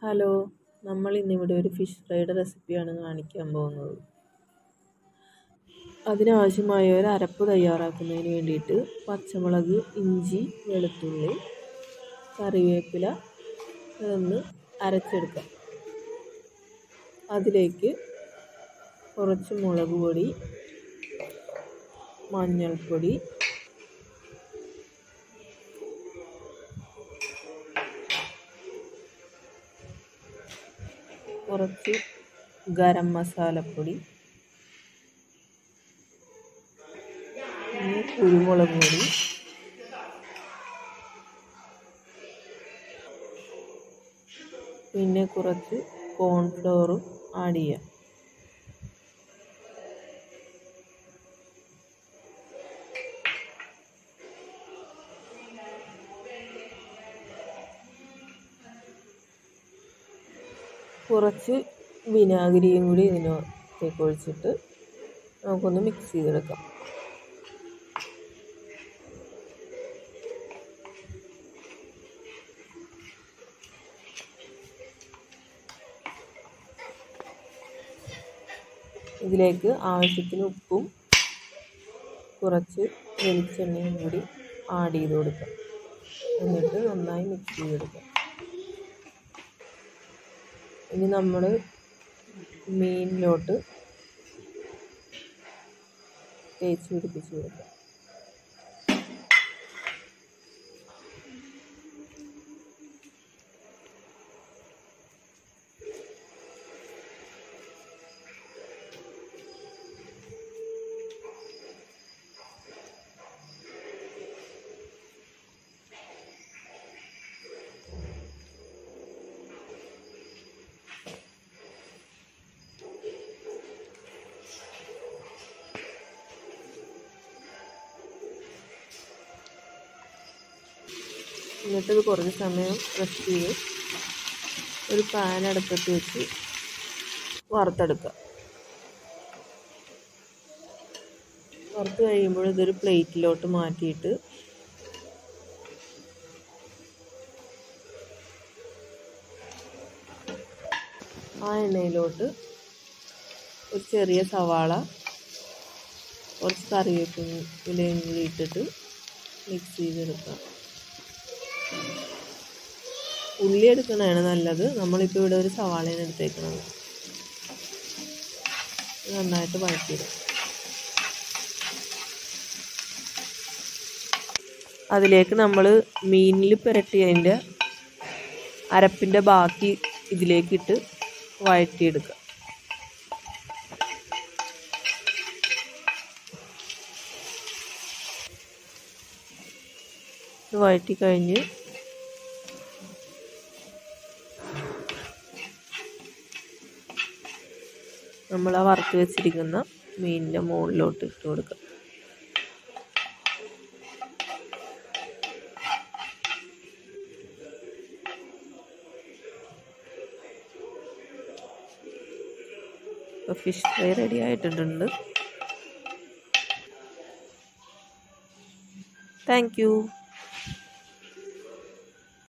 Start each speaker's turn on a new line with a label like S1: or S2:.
S1: hello നമ്മൾ ഇന്നിവിടെ ഒരു ഫിഷ് ഫ്രൈയുടെ റെസിപ്പിയാണ് കാണിക്കാൻ പോകുന്നത് അതിനാവശ്യമായ ഒരു അരപ്പ് തയ്യാറാക്കുന്നതിന് വേണ്ടിയിട്ട് പച്ചമുളക് ഇഞ്ചി വെളുത്തുള്ളി കറിവേപ്പില ഇതൊന്ന് അരച്ചെടുക്കാം അതിലേക്ക് കുറച്ച് മുളക് പൊടി മഞ്ഞൾപ്പൊടി കുറച്ച് ഗരം മസാലപ്പൊടി പിന്നെ കുരുമുളക് പൊടി പിന്നെ കുറച്ച് കോൺഫ്ലോറും ആഡ് ചെയ്യാം കുറച്ച് വിനാഗിരിയും കൂടി ഇതിനകത്തേക്ക് ഒഴിച്ചിട്ട് നമുക്കൊന്ന് മിക്സ് ചെയ്തെടുക്കാം ഇതിലേക്ക് ആവശ്യത്തിന് ഉപ്പും കുറച്ച് വെളിച്ചെണ്ണയും കൂടി ആഡ് ചെയ്ത് കൊടുക്കാം എന്നിട്ട് നന്നായി മിക്സ് ചെയ്തെടുക്കാം ഇനി നമ്മൾ മീനിലോട്ട് തേച്ച് പിടിപ്പിച്ച് കൊടുക്കാം എന്നിട്ടിത് കുറച്ച് സമയം റെസ്റ്റ് ചെയ്ത് ഒരു പാൻ അടുപ്പത്ത് വെച്ച് വറുത്തെടുക്കുക വറുത്ത് കഴിയുമ്പോൾ ഇതൊരു പ്ലേറ്റിലോട്ട് മാറ്റിയിട്ട് ആ എണ്ണയിലോട്ട് ഒരു ചെറിയ സവാള കുറച്ച് കറിവേപ്പിലയും കൂടി ഇട്ടിട്ട് മിക്സ് ചെയ്തെടുക്കാം ഉള്ളി എടുക്കണതാണ് നല്ലത് നമ്മളിപ്പോൾ ഇവിടെ ഒരു സവാളയാണ് എടുത്തേക്കുന്നത് നന്നായിട്ട് വഴറ്റിയിടും അതിലേക്ക് നമ്മൾ മീനിൽ പുരട്ടിയതിൻ്റെ അരപ്പിൻ്റെ ബാക്കി ഇതിലേക്കിട്ട് വഴറ്റിയെടുക്കുക വഴറ്റി കഴിഞ്ഞ് നമ്മൾ ആ വറുത്ത് വെച്ചിരിക്കുന്ന മീനിൻ്റെ മുകളിലോട്ട് ഇട്ട് കൊടുക്കുക ഇപ്പോൾ ഫിഷ് ഫ്രൈ റെഡി ആയിട്ടുണ്ട് താങ്ക് യു